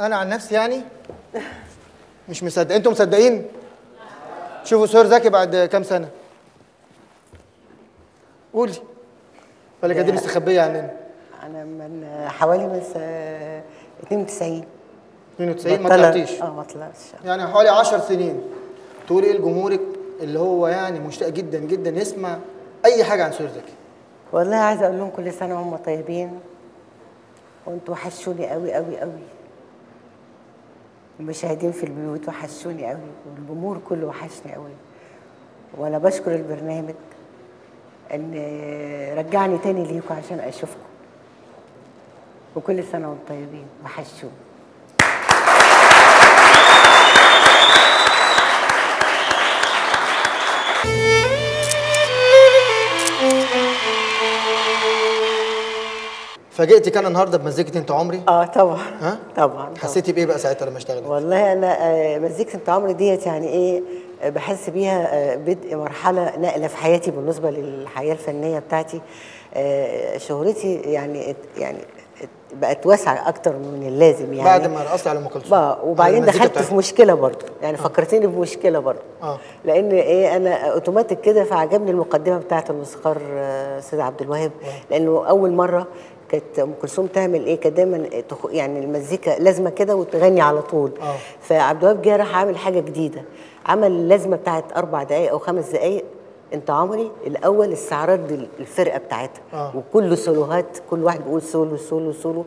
انا عن نفسي يعني مش مصدق انتوا مصدقين شوفوا سهير زكي بعد كام سنه قولي ولا كانت دي مستخبيه عننا انا من حوالي من س- 92 92 ما بطلع- طلعتيش اه ما طلعتش يعني حوالي 10 سنين تقولي ايه لجمهورك اللي هو يعني مشتاق جدا جدا يسمع اي حاجه عن سهير زكي والله عايزه اقول لهم كل سنه وهم طيبين وانتوا وحشوني قوي قوي قوي المشاهدين في البيوت وحشوني قوي والجمهور كله وحشني قوي وانا بشكر البرنامج ان رجعني تاني ليكم عشان اشوفكم وكل سنه وانتم طيبين وحشوني فاجئتك انا النهارده بمزيكه انت عمري اه طبعا ها؟ طبعا طبعا حسيتي بايه بقى ساعتها لما اشتغلت والله انا آه، مزيكه انت عمري ديت يعني ايه آه، بحس بيها آه، بدء مرحله نقله في حياتي بالنسبه للحياه الفنيه بتاعتي آه، شهرتي يعني ات- يعني ات- بقت واسعه اكتر من اللازم يعني بعد ما رقصت على ام كلثوم بقى وبعدين على المزيكا دخلت في بتاعتها. مشكله برضو يعني فكرتني بمشكله برضو آه. لان ايه انا اوتوماتيك كده فعجبني المقدمه بتاعه الموسيقار آه، استاذ عبد الوهاب لانه اول مره كانت ام كلثوم تعمل ايه كانت دايما تخ- يعني المزيكا لازمه كده وتغني على طول آه. فعبد الوهاب جه راح عامل حاجه جديده عمل اللازمه بتاعت اربع دقائق او خمس دقائق انت عمري الاول استعراض الفرقه بتاعتها آه. وكله سولوهات كل واحد بيقول سولو سولو سولو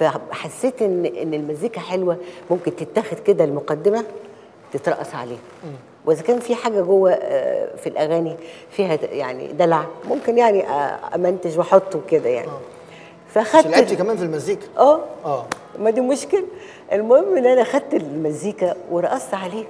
فحسيت ان ان المزيكا حلوه ممكن تتاخد كده المقدمه تترقص عليها واذا كان في حاجه جوه آه، في الاغاني فيها د- يعني دلع ممكن يعني آه، امنتج واحطه كده يعني عشان فاخدت لعبتي كمان في المزيكا اه اه ما دي مشكله المهم ان انا خدت المزيكا ورقصت عليه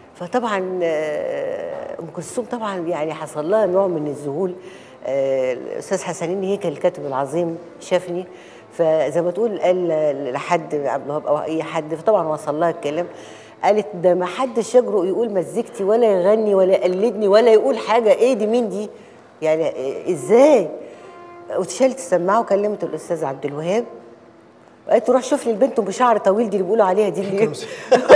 فطبعا آه، ام كلثوم طبعا يعني حصل لها نوع من الذهول آه، الاستاذ حسنين هيكل الكاتب العظيم شافني فزي ما تقول قال لحد عبد الوهاب او اي حد فطبعا وصل لها الكلام قالت ده ما حدش يجرؤ يقول مزيكتي ولا يغني ولا يقلدني ولا يقول حاجه ايه دي مين دي يعني إيه- ازاي واتشالت السماعه وكلمت الاستاذ عبد الوهاب قالت له روح شوف لي البنت ام بشعر طويل دي اللي بيقولوا عليها دي اللي كانوا مس-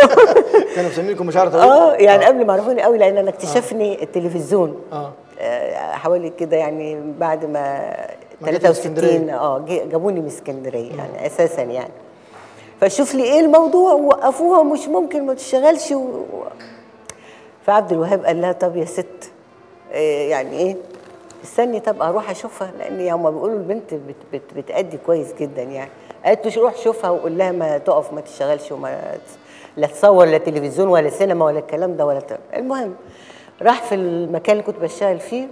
كانوا مسمينكم مشاعر طويل اه يعني قبل ما عرفوني قوي لان انا اكتشفني التلفزيون اه آه، حوالي كده يعني بعد ما ما جيت 63 اسكندرية. اه جي- جابوني من اسكندريه يعني اساسا يعني فشوف لي ايه الموضوع ووقفوها مش ممكن ما تشتغلش و... فعبد الوهاب قال لها طب يا ست إيه يعني ايه استني طب اروح اشوفها لان هم بيقولوا البنت بت بت بتأدي كويس جدا يعني قالت له روح شوفها وقول لها ما تقف ما تشتغلش وما لا تصور لا تلفزيون ولا سينما ولا الكلام ده ولا ت... المهم راح في المكان اللي كنت بشتغل فيه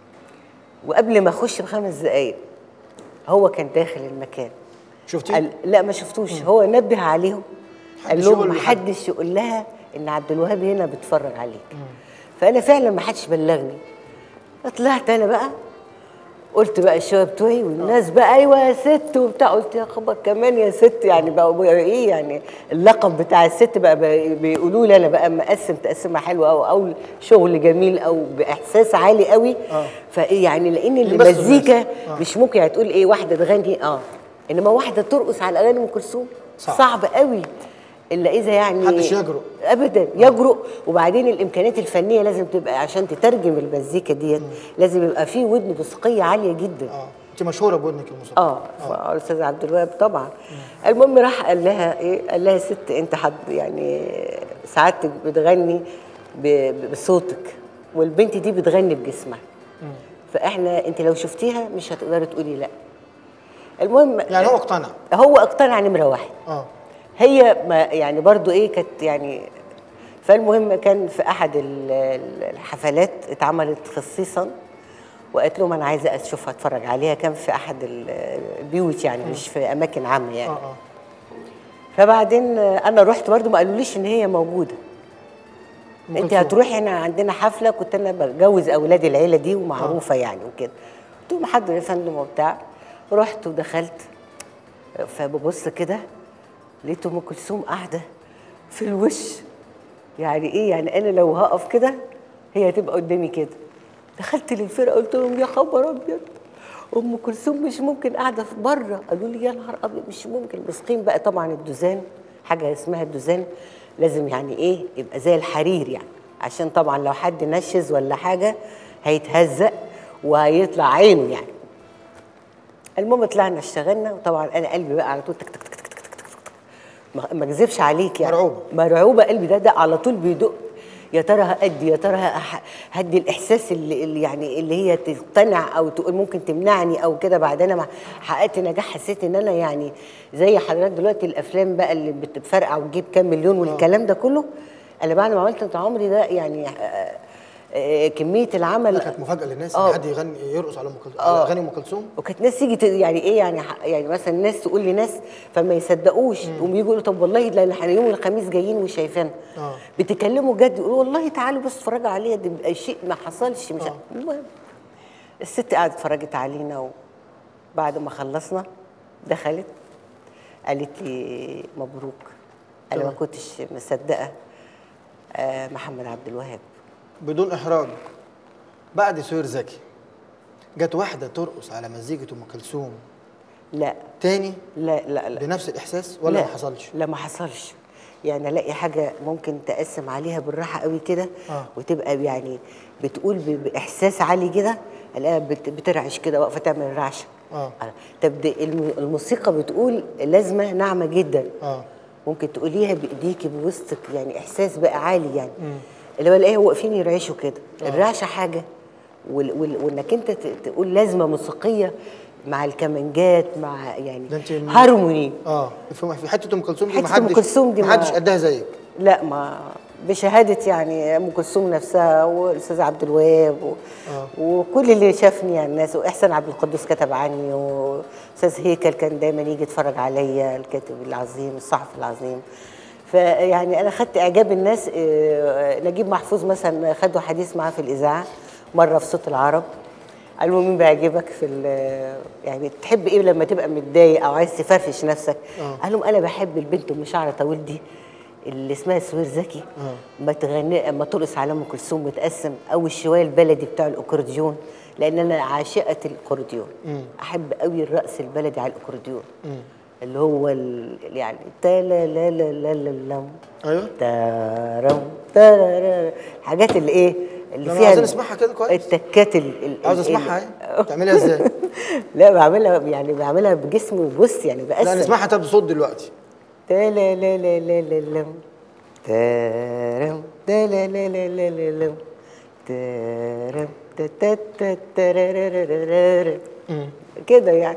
وقبل ما اخش بخمس دقايق هو كان داخل المكان شفتي قال لا ما شفتوش هو نبه عليهم قال محدش لهم يقول ما لحد. حدش يقول لها ان عبد الوهاب هنا بيتفرج عليك فانا فعلا ما حدش بلغني طلعت انا بقى قلت بقى الشباب بتوعي والناس بقى ايوه يا ست وبتاع قلت يا خبر كمان يا ست يعني بقى بقى ايه يعني اللقب بتاع الست بقى, بقى بيقولوا لي انا بقى مقسم تقسيمه حلوه او او شغل جميل او باحساس عالي قوي آه. فايه يعني لان يلبسوا المزيكا الناس. آه. مش ممكن هتقول ايه واحده تغني اه انما واحده ترقص على اغاني ام كلثوم صعب. صعب قوي الا اذا يعني محدش يجرؤ. ابدا يجرؤ وبعدين الامكانيات الفنيه لازم تبقى عشان تترجم المزيكا ديت لازم يبقى في ودن موسيقيه عاليه جدا اه انت مشهوره بودنك الموسيقى اه فالاستاذ عبد الوهاب طبعا المهم راح قال لها ايه قال لها يا ست انت حد يعني سعادتك بتغني ب- ب- بصوتك والبنت دي بتغني بجسمها فاحنا انت لو شفتيها مش هتقدري تقولي لا المهم يعني هو اقتنع هو اقتنع نمره واحد اه هي ما يعني برضو ايه كانت يعني فالمهم كان في احد ال- ال- الحفلات اتعملت خصيصا وقالت لهم انا عايزه اشوفها اتفرج عليها كان في احد ال- البيوت يعني مش في اماكن عامه اه يعني اه فبعدين انا رحت برضو ما قالوليش ان هي موجوده أم انت كلثوم. هتروحي هنا عندنا حفله كنت انا بجوز اولاد العيله دي ومعروفه يعني وكده قلت لهم حد يا فندم وبتاع رحت ودخلت فببص كده لقيت ام كلثوم قاعده في الوش يعني ايه يعني انا لو هقف كده هي هتبقى قدامي كده دخلت للفرقه قلت لهم يا خبر ابيض ام كلثوم مش ممكن قاعده في بره قالوا لي يا نهار ابيض مش ممكن مسكين بقى طبعا الدوزان حاجه اسمها الدوزان لازم يعني ايه يبقى زي الحرير يعني عشان طبعا لو حد نشز ولا حاجه هيتهزق وهيطلع عينه يعني المهم طلعنا اشتغلنا وطبعا انا قلبي بقى على طول تك تك تك تك تك تك تك ما- ما اكذبش عليك يعني مرعوبة. مرعوبه قلبي ده ده على طول بيدق يا ترى هأدي يا ترى هح- هدي الاحساس اللي, اللي يعني اللي هي تقتنع او تقول ممكن تمنعني او كده بعد انا ما حققت نجاح حسيت ان انا يعني زي حضرتك دلوقتي الافلام بقى اللي بتفرقع وتجيب كام مليون والكلام ده كله انا بعد ما عملت انت عمري ده يعني آه، آه، كميه العمل ده كانت مفاجاه للناس آه. ان حد يغني يرقص على ام كلثوم آه. على اغاني ام كلثوم وكانت ناس تيجي ت- يعني ايه يعني ح- يعني مثلا ناس تقول لناس فما يصدقوش يقوموا يجوا يقولوا طب والله ده احنا يوم الخميس جايين وشايفانا آه. بتكلموا جد يقولوا والله تعالوا بس اتفرجوا عليها ده بيبقى شيء ما حصلش مش آه. المهم الست قعدت اتفرجت علينا وبعد ما خلصنا دخلت قالت لي مبروك انا ما تمام. كنتش مصدقه آه، محمد عبد الوهاب بدون احراج بعد سهير زكي جت واحده ترقص على مزيكه ام كلثوم لا تاني لا لا لا بنفس الاحساس ولا لا ما حصلش لا ما حصلش يعني الاقي حاجه ممكن تقسم عليها بالراحه قوي كده آه. وتبقى يعني بتقول ب- باحساس عالي كده الاقيها بت- بترعش كده واقفه تعمل رعشه آه. طب ده الم- الموسيقى بتقول لازمه ناعمه جدا اه ممكن تقوليها بايديكي بوسطك يعني احساس بقى عالي يعني اللي هو الاقيها واقفين يرعشوا كده الرعشه حاجه وال- وال- وانك انت ت- تقول لازمه موسيقيه مع الكمانجات مع يعني ده أنت- هارموني اه في في حته ام كلثوم دي حتة ما حدش أم كلثوم دي ما ما- حدش قدها زيك لا ما بشهاده يعني ام كلثوم نفسها والاستاذ عبد الوهاب و... آه. وكل اللي شافني يعني الناس واحسان عبد القدوس كتب عني واستاذ هيكل كان دايما يجي يتفرج عليا الكاتب العظيم الصحفي العظيم فيعني انا خدت اعجاب الناس آه، نجيب محفوظ مثلا خدوا حديث معاه في الاذاعه مره في صوت العرب قالوا له مين بيعجبك في ال- يعني تحب ايه لما تبقى متضايق او عايز تفرفش نفسك آه. قال لهم انا بحب البنت ام شعر طويل دي اللي اسمها سوير زكي آه. ما تغني ما ترقص على ام كلثوم متقسم او الشويه البلدي بتاع الاكورديون لان انا عاشقه الاكورديون احب قوي الرقص البلدي على الاكورديون اللي هو ال... يعني تا لا لا لا لا لا لا ايوه تارم تارارا الحاجات اللي ايه اللي لا، فيها عاوزين ال- نسمعها كده كويس. التكات ال... ال... عاوز ال- اسمعها ال- ايه تعملها ازاي لا بعملها يعني بعملها بجسمي وبص يعني بقسم لا نسمعها طب بصوت دلوقتي تا لا لا لا لا لا لا تارم تا لا لا لا لا لا لا تارم تا تا تا تارارارارارا. كده يعني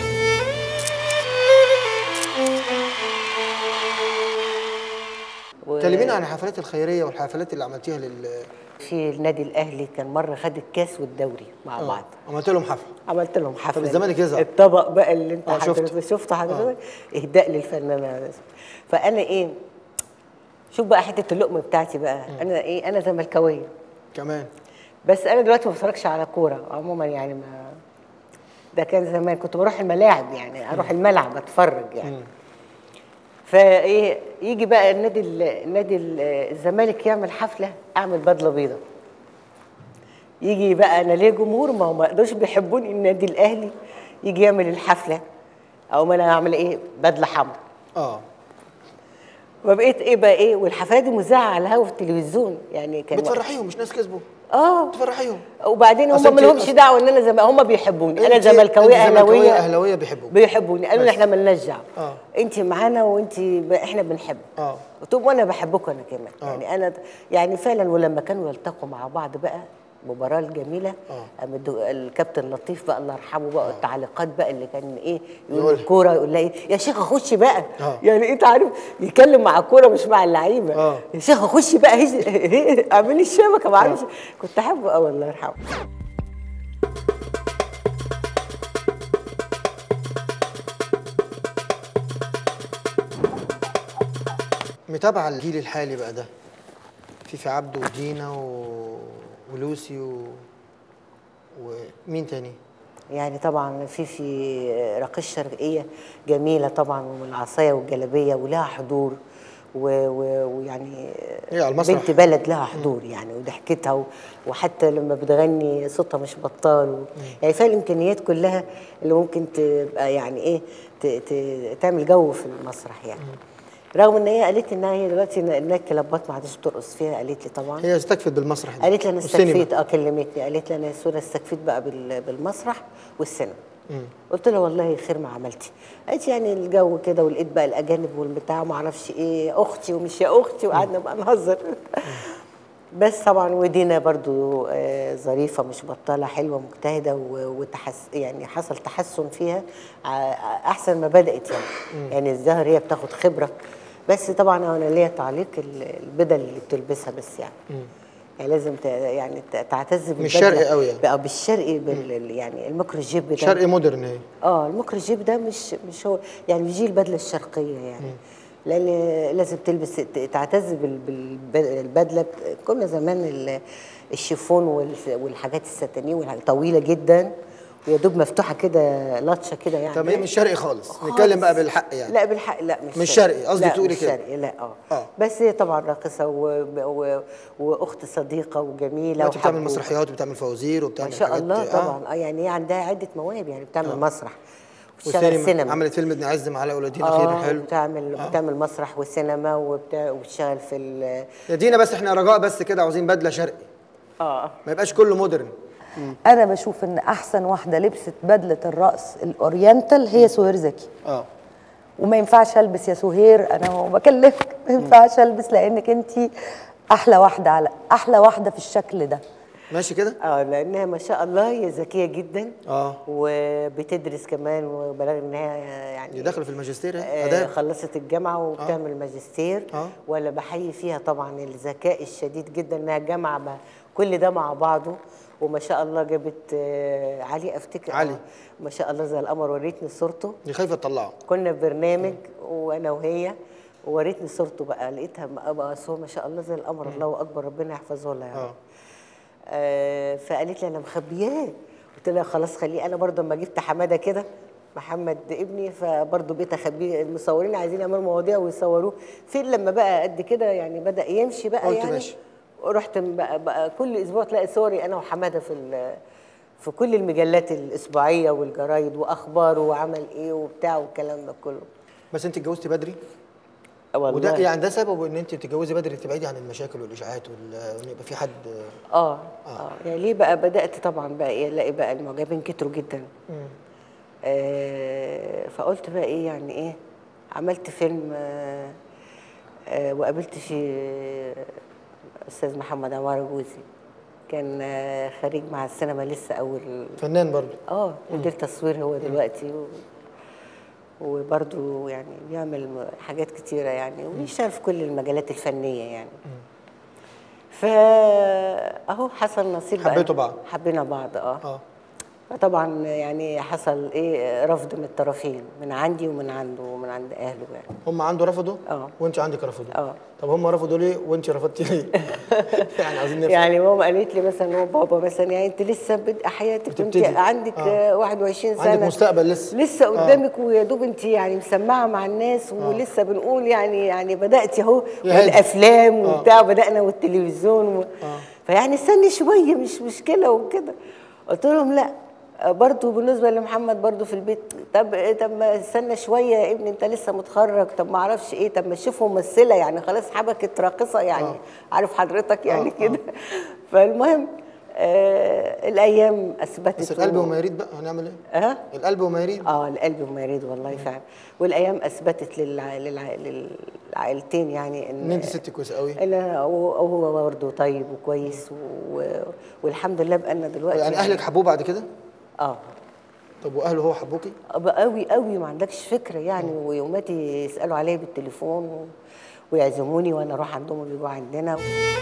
و- كلمينا عن الحفلات الخيريه والحفلات اللي عملتيها لل في النادي الاهلي كان مره خد الكاس والدوري مع آه. بعض عملت لهم حفله عملت لهم حفله طب الزمالك يزعل. الطبق بقى اللي انت آه، شفت. حضرتك شفته حضرتك اهداء للفنانه فانا ايه شوف بقى حته اللقمه بتاعتي بقى انا ايه انا زملكاويه كمان بس انا دلوقتي ما بتفرجش على كوره عموما يعني ما ده كان زمان كنت بروح الملاعب يعني اروح الملعب اتفرج يعني فايه يجي بقى النادي ال- النادي ال- الزمالك يعمل حفله اعمل بدله بيضاء يجي بقى انا ليه جمهور ما هو ما يقدرش بيحبوني النادي الاهلي يجي يعمل الحفله او ما انا اعمل ايه بدله حمراء اه فبقيت ايه بقى ايه والحفلات دي مذاعه على الهوا في التلفزيون يعني كان بتفرحيهم مش ناس كسبوا اه بتفرحيهم وبعدين أصل هم ما أنت- لهمش أصل- دعوه ان انا زم... هم بيحبوني انا أنت- زملكاويه أنت زملكاوية اهلاويه اهلاويه بيحبوك بيحبوني قالوا لي بس. احنا مالناش دعوه آه. انت معانا وانت ب... احنا بنحبك اه قلت لهم وانا بحبكم انا كمان آه. يعني انا يعني فعلا ولما كانوا يلتقوا مع بعض بقى المباراه الجميله آه. قام الدو- الكابتن لطيف بقى الله يرحمه بقى التعليقات بقى اللي كان ايه يقول يقول. الكوره يقول لها ايه يا شيخه خشي بقى آه. يعني انت عارف بيتكلم مع الكوره مش مع اللعيبه آه. يا شيخه خشي بقى هيج- اعملي الشبكه ما اعرفش كنت احبه قوي الله يرحمه متابعه الجيل الحالي بقى ده فيفي عبده ودينا و... ولوسي و... ومين تاني يعني طبعا في في راقصه شرقيه جميله طبعا والعصايه والجلابيه ولها حضور و- و- ويعني هي على المسرح. بنت بلد لها حضور يعني وضحكتها و- وحتى لما بتغني صوتها مش بطال و... يعني فيها الامكانيات كلها اللي ممكن تبقى يعني ايه ت... ت... تعمل جو في المسرح يعني رغم ان هي قالت لي انها هي دلوقتي إن- انها كلابات ما عادش بترقص فيها قالت لي طبعا هي استكفت بالمسرح ده. قالت لي انا والسينما. استكفيت اه كلمتني قالت لي انا يا سوره استكفيت بقى بال- بالمسرح والسينما قلت لها والله خير ما عملتي قالت يعني الجو كده ولقيت بقى الاجانب والبتاع وما اعرفش ايه اختي ومش يا اختي وقعدنا بقى نهزر بس طبعا ودينا برضو آه، ظريفه مش بطاله حلوه مجتهده و- وتحس يعني حصل تحسن فيها ع- احسن ما بدات يعني يعني الظاهر هي بتاخد خبره بس طبعا انا ليا تعليق ال- البدل اللي بتلبسها بس يعني يعني لازم ت- يعني ت- تعتز بالبدله شرقي قوي يعني. بقى بالشرقي بال يعني المكر جيب ده شرقي مودرن هي اه المكر جيب ده مش مش هو يعني بيجي البدله الشرقيه يعني لان لازم تلبس ت- تعتز بال- بال- بالبدله بت- كنا زمان ال- الشيفون والس- والحاجات الستانيه والحاجات طويله جدا ويا دوب مفتوحه كده لطشه كده يعني طب هي مش شرقي خالص خالص. نتكلم بقى بالحق يعني لا بالحق لا مش مش شرقي، قصدي لا تقولي مش كده. شرقي لا اه, آه. بس هي طبعا راقصه و... و... واخت صديقه وجميله دلوقتي بتعمل وحب- مسرحيات وبتعمل فوازير وبتعمل ما شاء حاجات- الله آه. طبعا اه يعني هي عندها عده مواهب يعني بتعمل مسرح وبتشتغل والسينما سينما عملت فيلم ابن عز مع علاء ولي الدين خير اه حلو بتعمل آه. بتعمل مسرح وسينما وبتاع وبتشتغل في ال يا دينا بس احنا رجاء بس كده عاوزين بدله شرقي اه ما يبقاش كله مودرن انا بشوف ان احسن واحده لبست بدله الرقص الاورينتال هي سهير زكي اه وما ينفعش البس يا سهير انا هو بكلمك ما ينفعش البس لانك انت احلى واحده على احلى واحده في الشكل ده ماشي كده اه لانها ما شاء الله هي ذكيه جدا اه وبتدرس كمان وبلغ انها يعني دي داخله في الماجستير آه، اهي اداب خلصت الجامعه وبتعمل ماجستير آه. ولا بحيي فيها طبعا الذكاء الشديد جدا انها جامعه ما- كل ده مع بعضه وما شاء الله جابت آه، علي افتكر علي. آه، ما شاء الله زي القمر وريتني صورته دي خايفه تطلعه كنا في برنامج وانا وهي ووريتني صورته بقى لقيتها م- بقى هو ما شاء الله زي القمر الله اكبر ربنا يحفظه لها يا رب اه آه، فقالت لي انا مخبياه قلت لها خلاص خليه انا برضه اما جبت حماده كده محمد ابني فبرضه بقيت اخبيه المصورين عايزين يعملوا مواضيع ويصوروه فين لما بقى قد كده يعني بدا يمشي بقى قلت يعني ماشي. رحت بقى, بقى كل اسبوع تلاقي صوري انا وحماده في ال- في كل المجلات الاسبوعيه والجرايد واخباره وعمل ايه وبتاع والكلام ده كله بس انت اتجوزتي بدري والله وده يعني ده سببه ان انت تتجوزي بدري تبعدي عن المشاكل والاشاعات وال- وان يبقى في حد اه اه يعني ليه بقى بدات طبعا بقى ايه الاقي بقى المعجبين كتروا جدا آه فقلت بقى ايه يعني ايه عملت فيلم آه آه وقابلت فيه استاذ محمد عمار جوزي كان آه خريج مع السينما لسه اول فنان برضه اه مدير تصوير هو دلوقتي و... وبرضه يعني بيعمل م- حاجات كتيرة يعني وبيشتغل في كل المجالات الفنية يعني فأهو حصل نصيب بقى. حبيتوا بعض. حبينا بعض اه اه فطبعا يعني حصل ايه رفض من الطرفين من عندي ومن عنده ومن عند اهله يعني هم عنده رفضوا اه. وانت عندك رفضوا اه. طب هم رفضوا ليه وانت رفضتي ليه يعني عايزين نفهم يعني ماما قالت لي مثلا هو بابا مثلا يعني انت لسه بادئه حياتك وانت بتبتدي. عندك آه. آه. 21 سنه عندك مستقبل لسه. لسه آه. قدامك ويا دوب انت يعني مسمعه مع الناس ولسه بنقول يعني يعني بداتي اهو يا هادي. والافلام آه. وبتاع بدانا والتلفزيون و... فيعني استني شويه مش مشكله وكده قلت لهم لا برضه بالنسبه لمحمد برضه في البيت طب إيه طب ما استنى شويه يا ابني انت لسه متخرج طب ما اعرفش ايه طب ما تشوفه ممثله يعني خلاص حبكت راقصه يعني آه. عارف حضرتك يعني آه، كده فالمهم آه الايام اثبتت بس القلب و- وما يريد بقى هنعمل ايه اه القلب وما يريد اه القلب وما يريد والله فعلا والايام اثبتت للع... للع... للعائلتين يعني ان انت ست كويسه قوي ان هو هو برضه طيب وكويس و... والحمد لله بقالنا دلوقتي يعني اهلك حبوه بعد كده اه طب واهله هو حبوكي بقى قوي قوي ما عندكش فكره يعني ويوماتي يسالوا عليا بالتليفون و... ويعزموني وانا اروح عندهم ويجوا عندنا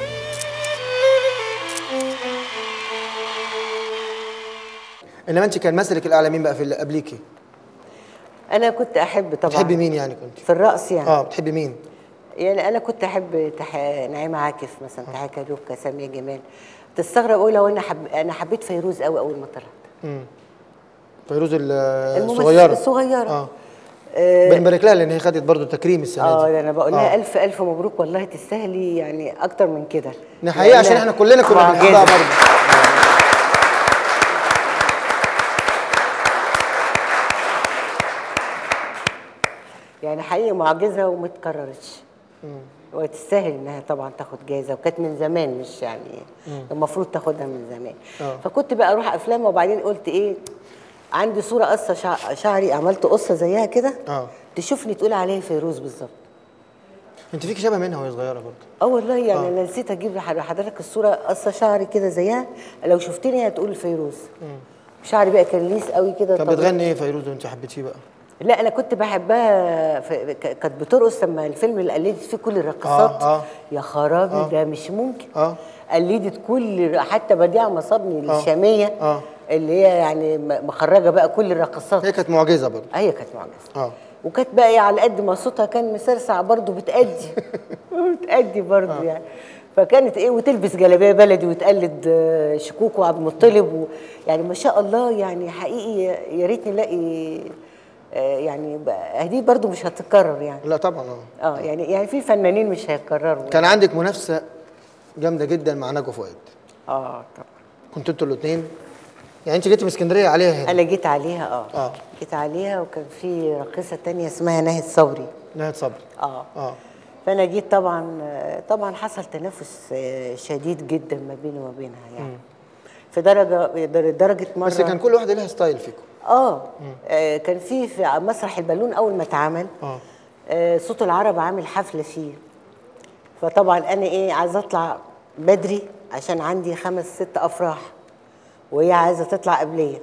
انما انت كان مثلك الاعلى مين بقى في اللي قبليكي انا كنت احب طبعا بتحبي مين يعني كنت في الرقص يعني اه بتحبي مين يعني انا كنت احب تح... نعيمه عاكف مثلا تحية كاروكا ساميه جمال تستغرب اقول لو انا حب... انا حبيت فيروز قوي اول ما طلعت فيروز ال- الممثل- الصغيره الصغيره اه آه، بنبارك لها لان هي خدت برضه تكريم السنه اه دي ده انا بقول لها آه. الف الف مبروك والله تستاهلي يعني اكتر من كده نحييها عشان لأنها احنا كلنا كنا معجزة. بنحبها برضه يعني يعني حقيقي معجزه وما اتكررتش وتستاهل انها طبعا تاخد جايزه وكانت من زمان مش يعني المفروض تاخدها من زمان آه. فكنت بقى اروح افلام وبعدين قلت ايه عندي صوره قصه شع- شعري عملت قصه زيها كده اه تشوفني تقول عليها فيروز بالظبط انت فيك شبه منها وهي صغيره برضه اه والله يعني آه. انا نسيت اجيب لح- لحضرتك الصوره قصه شعري كده زيها لو شفتني هتقول فيروز شعري بقى كان ليس قوي كده كانت طويل. بتغني ايه فيروز وانت حبيتيه بقى لا انا كنت بحبها في ك- كانت بترقص لما الفيلم اللي قلدت فيه كل الرقصات آه، آه. يا خرابي آه. ده مش ممكن آه. قلدت كل حتى بديعه مصابني آه. الشاميه آه. اللي هي يعني م- مخرجه بقى كل الرقصات هي كانت معجزه برضه هي كانت معجزه اه وكانت بقى إيه على قد ما صوتها كان مسرسع برضه بتأدي بتأدي برضه يعني فكانت ايه وتلبس جلابيه بلدي وتقلد آه، شكوك وعبد المطلب و يعني ما شاء الله يعني حقيقي يا ريت نلاقي آه، يعني بقى- دي برضه مش هتتكرر يعني لا طبعا اه اه يعني يعني في فنانين مش هيتكرروا كان عندك منافسه جامده جدا مع نجوى فؤاد اه طبعا كنتوا انتوا الاثنين يعني انت جيتي من اسكندريه عليها هنا انا جيت عليها اه, آه. جيت عليها وكان في راقصه تانية اسمها ناهد صبري نهاد صبري اه اه فانا جيت طبعا طبعا حصل تنافس آه، شديد جدا ما بيني وما بينها يعني في درجه درجه مره بس كان كل واحده لها ستايل فيكم اه آه، كان في في مسرح البالون اول ما اتعمل اه آه، صوت العرب عامل حفله فيه فطبعا انا ايه عايزه اطلع بدري عشان عندي خمس ست افراح وهي عايزه تطلع قبليه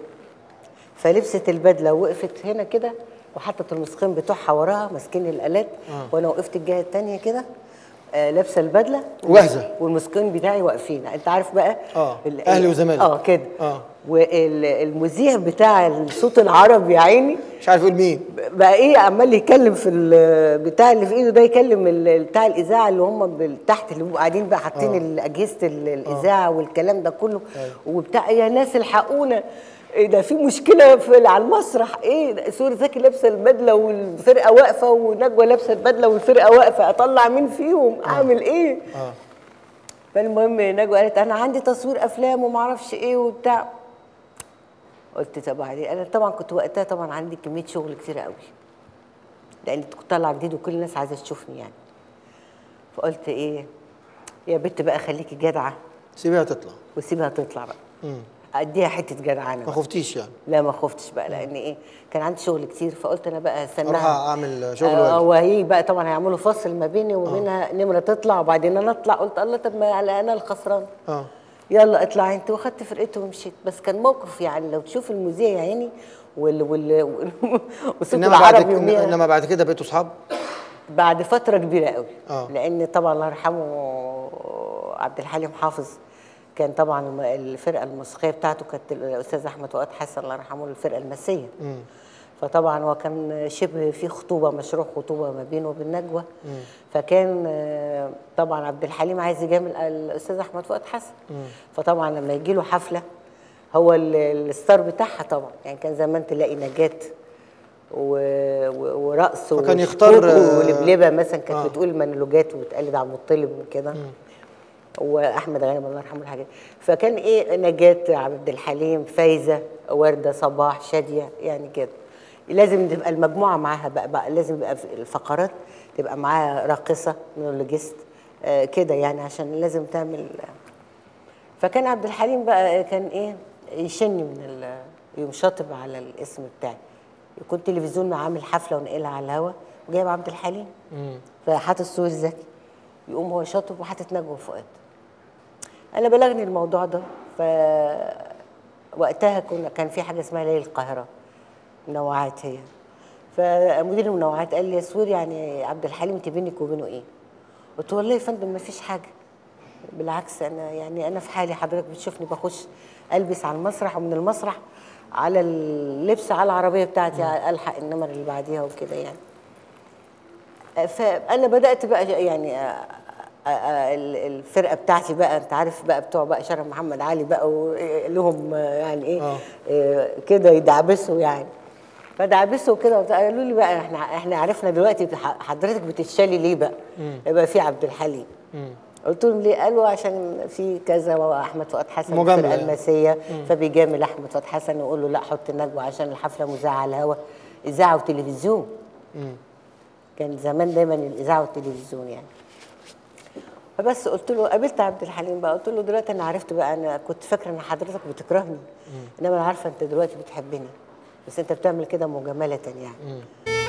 فلبست البدله ووقفت هنا كده وحطت المسكين بتوعها وراها ماسكين الالات وانا وقفت الجهه الثانيه كده آه لابسه البدله واجهزة. والمسكين بتاعي واقفين انت عارف بقى آه، ال- أهلي وزمالك. اه كده آه. والمذيع بتاع الصوت العربي يا عيني مش عارف يقول مين بقى ايه عمال يتكلم في البتاع اللي في ايده ده يكلم ال- بتاع الاذاعه اللي هم بال- تحت اللي بيبقوا قاعدين بقى حاطين ال- اجهزه ال- الاذاعه والكلام ده كله وبتاع يا ناس الحقونا ايه ده في مشكله في على المسرح ايه ده سوري زكي لابسه البدله والفرقه واقفه ونجوى لابسه البدله والفرقه واقفه اطلع مين فيهم اعمل ايه اه فالمهم نجوى قالت انا عندي تصوير افلام وما اعرفش ايه وبتاع قلت طب بعدين انا طبعا كنت وقتها طبعا عندي كميه شغل كتيره قوي لان كنت طالعه جديد وكل الناس عايزه تشوفني يعني فقلت ايه يا بنت بقى خليكي جدعه سيبيها تطلع وسيبها تطلع بقى مم. اديها حته جدعانه ما بقى. خفتيش يعني لا ما خفتش بقى لان ايه كان عندي شغل كتير فقلت انا بقى اروح استناها اعمل شغل آه، واجب وهي بقى طبعا هيعملوا فصل ما بيني وبينها نمره تطلع وبعدين انا اطلع قلت الله طب ما على انا الخسران اه يلا اطلع انت واخدت فرقته ومشيت بس كان موقف يعني لو تشوف المذيع يا عيني وال وال وال- وصوت انما بعد العربي ك- يوميها انما بعد كده بقيتوا اصحاب بعد فتره كبيره قوي آه. لان طبعا الله يرحمه عبد الحليم حافظ كان طبعا الم- الفرقه الموسيقيه بتاعته كانت الاستاذ احمد فؤاد حسن الله يرحمه الفرقه المسيه فطبعا هو كان شبه في خطوبه مشروع خطوبه ما بينه وبين نجوى فكان آه، طبعا عبد الحليم عايز يجامل الاستاذ احمد فؤاد حسن فطبعا لما يجي له حفله هو ال- الستار بتاعها طبعا يعني كان زمان تلاقي نجاه و... و... ورقص فكان يختار، وشكوك آه، ولبلبه مثلا كانت آه. بتقول مونولوجات وتقلد عبد المطلب وكده واحمد غانم الله يرحمه الحاجات فكان ايه نجاة عبد الحليم فايزه ورده صباح شاديه يعني كده لازم تبقى المجموعه معاها بقى, بقى لازم يبقى في الفقرات تبقى معاها راقصه مونولوجيست آه كده يعني عشان لازم تعمل فكان عبد الحليم بقى كان ايه يشني من ال يقوم شاطب على الاسم بتاعي يكون تلفزيون عامل حفله ونقلها على الهوا وجايب عبد الحليم فحاطط سوير زكي يقوم هو شاطب وحاطط نجوى فؤاد انا بلغني الموضوع ده ف وقتها كنا كان في حاجه اسمها ليل القاهره منوعات هي فمدير المنوعات قال لي يا سوير يعني عبد الحليم انت بينك وبينه ايه؟ قلت له والله يا فندم ما فيش حاجه بالعكس انا يعني انا في حالي حضرتك بتشوفني بخش البس على المسرح ومن المسرح على اللبس على العربيه بتاعتي الحق النمر اللي بعديها وكده يعني فانا بدات بقى يعني آه، آه، آه، ال- الفرقه بتاعتي بقى انت عارف بقى بتوع بقى شرف محمد علي بقى ولهم يعني ايه آه. آه، كده يدعبسوا يعني فدعبسوا كده وبتاع. قالوا لي بقى احنا احنا عرفنا دلوقتي بح- حضرتك بتتشالي ليه بقى؟ يبقى في عبد الحليم قلت لهم ليه؟ قالوا عشان في كذا واحمد فؤاد حسن مجاملة الفرقه يعني. المسيه فبيجامل احمد فؤاد حسن ويقول له لا حط نجوى عشان الحفله مذاعه على الهوا اذاعه وتلفزيون كان زمان دايما الاذاعه والتلفزيون يعني فبس قلت له قابلت عبد الحليم بقى قلت له دلوقتي انا عرفت بقى انا كنت فاكره ان حضرتك بتكرهني انما انا عارفه انت دلوقتي بتحبني بس انت بتعمل كده مجامله يعني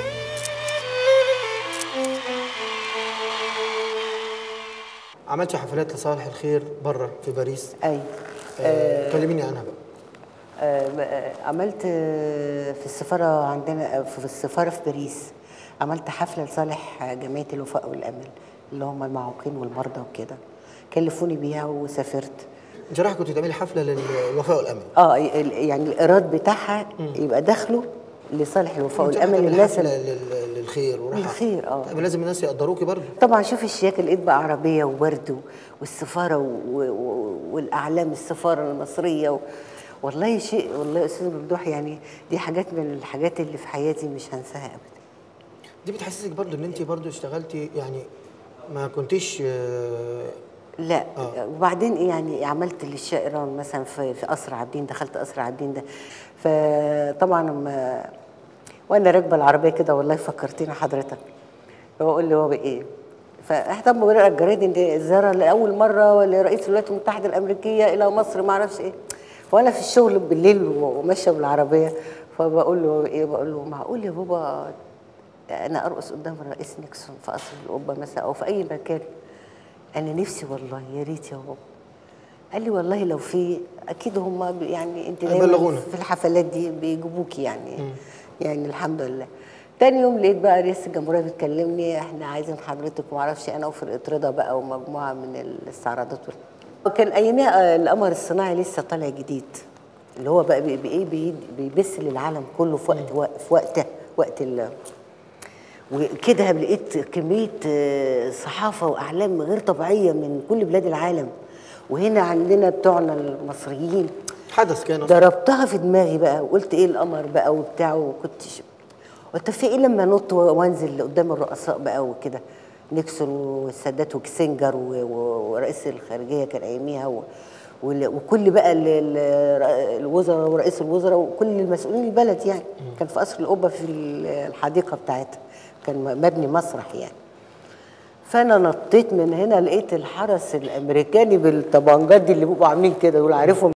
عملت حفلات لصالح الخير بره في باريس ايوه آه كلميني عنها بقى آه، آه، عملت آه، في السفارة عندنا آه، في السفارة في باريس عملت حفلة لصالح جمعية الوفاء والأمل اللي هم المعوقين والمرضى وكده كلفوني بيها وسافرت انت رايحه كنت تعملي حفله للوفاء والامل اه ال- يعني الإيراد بتاعها يبقى دخله لصالح الوفاء انت والأمل رايحة تعملي الناس حفله اللي- لل- للخير وراحه للخير، اه. طب لازم الناس يقدروكي برضه طبعا شوف الشياكة لقيت بقى عربية وورد و- والسفارة و- و- والأعلام السفارة المصرية و... والله شيء والله يا أستاذ ممدوح يعني دي حاجات من الحاجات اللي في حياتي مش هنساها أبدا دي بتحسسك برضه ان انت برضه اشتغلتي يعني ما كنتيش آه، لا وبعدين إيه يعني عملت للشائرة مثلا في في قصر عابدين دخلت قصر عابدين ده فطبعا لما وانا راكبه العربيه كده والله فكرتيني حضرتك بقول لي هو بايه فاحنا بنقرا الجرايد ان دي زياره لاول مره لرئيس الولايات المتحده الامريكيه الى مصر ما اعرفش ايه وانا في الشغل بالليل وماشيه بالعربيه فبقول له ايه بقول له معقول يا بابا انا ارقص قدام الرئيس نيكسون في قصر القبه مثلا او في اي مكان انا نفسي والله يا ريت يا بابا قال لي والله لو في اكيد هم بي- يعني انت دايما هيبلغونا. في الحفلات دي بيجيبوكي يعني يعني الحمد لله تاني يوم لقيت بقى رئيس الجمهوريه بتكلمني احنا عايزين حضرتك وما اعرفش انا وفرقه رضا بقى ومجموعه من الاستعراضات وال- وكان ايامها القمر الصناعي لسه طالع جديد اللي هو بقى بي- بايه بي- بيبث للعالم كله في وقت في وقته وقت ال وكده لقيت كمية آه، صحافة وأعلام غير طبيعية من كل بلاد العالم وهنا عندنا بتوعنا المصريين حدث كان أصلاً. ضربتها في دماغي بقى وقلت ايه القمر بقى وبتاع وكنت ش... قلت في ايه لما انط وانزل قدام الرؤساء بقى وكده نيكسون والسادات وكسنجر و... و... ورئيس الخارجيه كان اياميها و... وال- وكل بقى ال- ال- الوزراء ورئيس الوزراء وكل المسؤولين البلد يعني كان في قصر القبه في ال- الحديقه بتاعتها كان مبني مسرح يعني فانا نطيت من هنا لقيت الحرس الامريكاني بالطبنجات دي اللي بيبقوا عاملين كده دول عارفهم